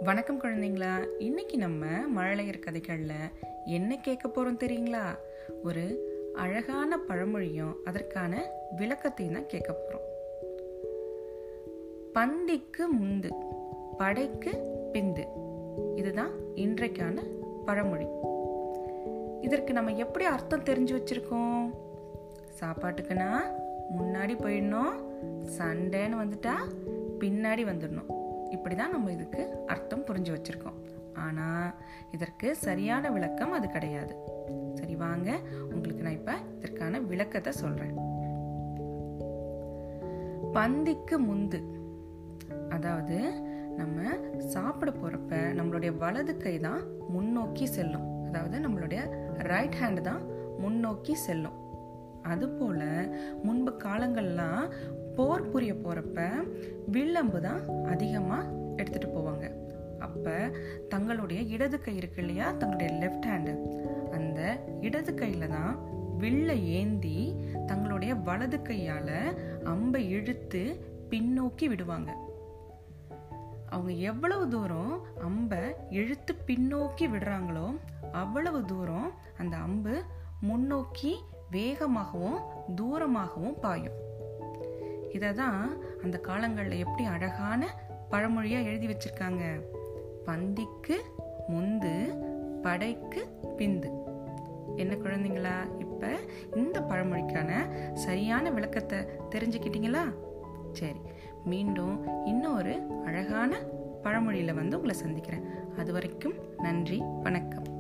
வணக்கம் குழந்தைங்களா இன்னைக்கு நம்ம மழலையர் கதைகளில் என்ன கேட்க போறோம் தெரியுங்களா ஒரு அழகான பழமொழியும் அதற்கான விளக்கத்தையும் தான் கேட்க போறோம் பந்திக்கு முந்து படைக்கு பிந்து இதுதான் இன்றைக்கான பழமொழி இதற்கு நம்ம எப்படி அர்த்தம் தெரிஞ்சு வச்சிருக்கோம் சாப்பாட்டுக்குன்னா முன்னாடி போயிடணும் சண்டைன்னு வந்துட்டா பின்னாடி வந்துடணும் இப்படி தான் நம்ம இதுக்கு அர்த்தம் புரிஞ்சு வச்சிருக்கோம் ஆனால் இதற்கு சரியான விளக்கம் அது கிடையாது சரி வாங்க உங்களுக்கு நான் இப்போ இதற்கான விளக்கத்தை சொல்கிறேன் பந்திக்கு முந்து அதாவது நம்ம சாப்பிட போகிறப்ப நம்மளுடைய வலது கை தான் முன்னோக்கி செல்லும் அதாவது நம்மளுடைய ரைட் ஹேண்ட் தான் முன்னோக்கி செல்லும் அதுபோல் முன்பு காலங்கள்லாம் போர் புரிய போகிறப்ப வில்லம்பு தான் அதிகமாக எடுத்துகிட்டு போவாங்க அப்போ தங்களுடைய இடது கை இருக்கு இல்லையா தங்களுடைய லெஃப்ட் ஹேண்டு அந்த இடது கையில் தான் வில்லை ஏந்தி தங்களுடைய வலது கையால் அம்பை இழுத்து பின்னோக்கி விடுவாங்க அவங்க எவ்வளவு தூரம் அம்பை இழுத்து பின்னோக்கி விடுறாங்களோ அவ்வளவு தூரம் அந்த அம்பு முன்னோக்கி வேகமாகவும் தூரமாகவும் பாயும் இதை தான் அந்த காலங்களில் எப்படி அழகான பழமொழியாக எழுதி வச்சிருக்காங்க பந்திக்கு முந்து படைக்கு பிந்து என்ன குழந்தைங்களா இப்போ இந்த பழமொழிக்கான சரியான விளக்கத்தை தெரிஞ்சுக்கிட்டீங்களா சரி மீண்டும் இன்னொரு அழகான பழமொழியில் வந்து உங்களை சந்திக்கிறேன் அது வரைக்கும் நன்றி வணக்கம்